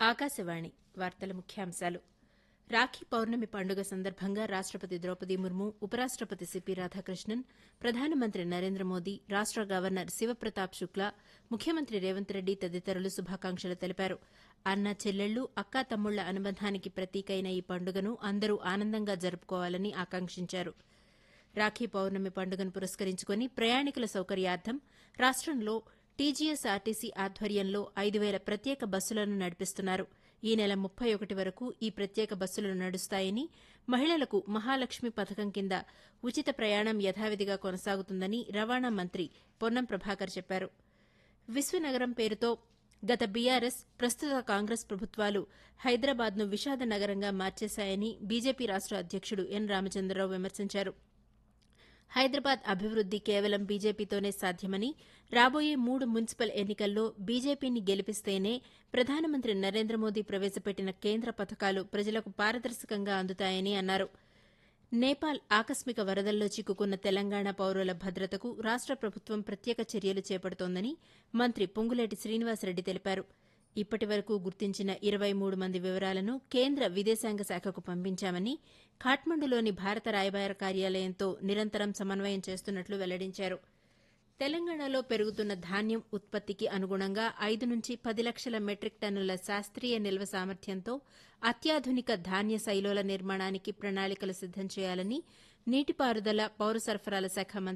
ఆకాశవాణి వార్తల ముఖ్యాంశాలు రాఖీ పౌర్ణమి పండుగ సందర్భంగా రాష్టపతి ద్రౌపది ముర్ము ఉపరాష్టపతి సిపి రాధాకృష్ణన్ ప్రధానమంత్రి నరేంద్ర మోదీ రాష్ట గవర్నర్ శివప్రతాప్ శుక్లా ముఖ్యమంత్రి రేవంత్ రెడ్డి తదితరులు శుభాకాంక్షలు తెలిపారు అన్న చెల్లెళ్లు అక్కా తమ్ముళ్ల అనుబంధానికి ప్రతీకైన ఈ పండుగను అందరూ ఆనందంగా జరుపుకోవాలని ఆకాంక్షించారు రాఖీ పౌర్ణమి పండుగను పురస్కరించుకుని ప్రయాణికుల సౌకర్యార్థం రాష్టంలో టీజీఎస్ ఆర్టీసీ ఆధ్వర్యంలో ఐదు వేల ప్రత్యేక బస్సులను నడిపిస్తున్నారు ఈ నెల ముప్పై ఒకటి వరకు ఈ ప్రత్యేక బస్సులు నడుస్తాయని మహిళలకు మహాలక్ష్మి పథకం కింద ఉచిత ప్రయాణం యథావిధిగా కొనసాగుతుందని రవాణా మంత్రి పొన్నం ప్రభాకర్ చెప్పారు విశ్వనగరం పేరుతో గత బీఆర్ఎస్ ప్రస్తుత కాంగ్రెస్ ప్రభుత్వాలు హైదరాబాద్ను విషాద నగరంగా మార్చేశాయని బీజేపీ రాష్ట అధ్యకుడు ఎన్ రామచంద్రరావు విమర్శించారు హైదరాబాద్ అభివృద్ది కేవలం బీజేపీతోనే సాధ్యమని రాబోయే మూడు మున్సిపల్ ఎన్నికల్లో బీజేపీని గెలిపిస్తేనే ప్రధానమంత్రి నరేంద్ర మోదీ ప్రవేశపెట్టిన కేంద్ర పథకాలు ప్రజలకు పారదర్శకంగా అందుతాయని అన్నారు నేపాల్ ఆకస్మిక వరదల్లో చిక్కుకున్న తెలంగాణ పౌరుల భద్రతకు రాష్ట ప్రభుత్వం ప్రత్యేక చర్యలు చేపడుతోందని మంత్రి పొంగులేటి శ్రీనివాసరెడ్డి తెలిపారు ఇప్పటి వరకు గుర్తించిన ఇరవై మూడు మంది వివరాలను కేంద్ర విదేశాంగ శాఖకు పంపించామని ఖాట్మండులోని భారత రాయబార కార్యాలయంతో నిరంతరం సమన్వయం చేస్తున్నట్లు వెల్లడించారు తెలంగాణలో పెరుగుతున్న ధాన్యం ఉత్పత్తికి అనుగుణంగా ఐదు నుంచి పది లక్షల మెట్రిక్ టన్నుల శాస్త్రీయ నిల్వ సామర్థ్యంతో అత్యాధునిక ధాన్య శైలోల నిర్మాణానికి ప్రణాళికలు సిద్దం చేయాలని నీటిపారుదల పౌర సరఫరాల శాఖ మంత్రి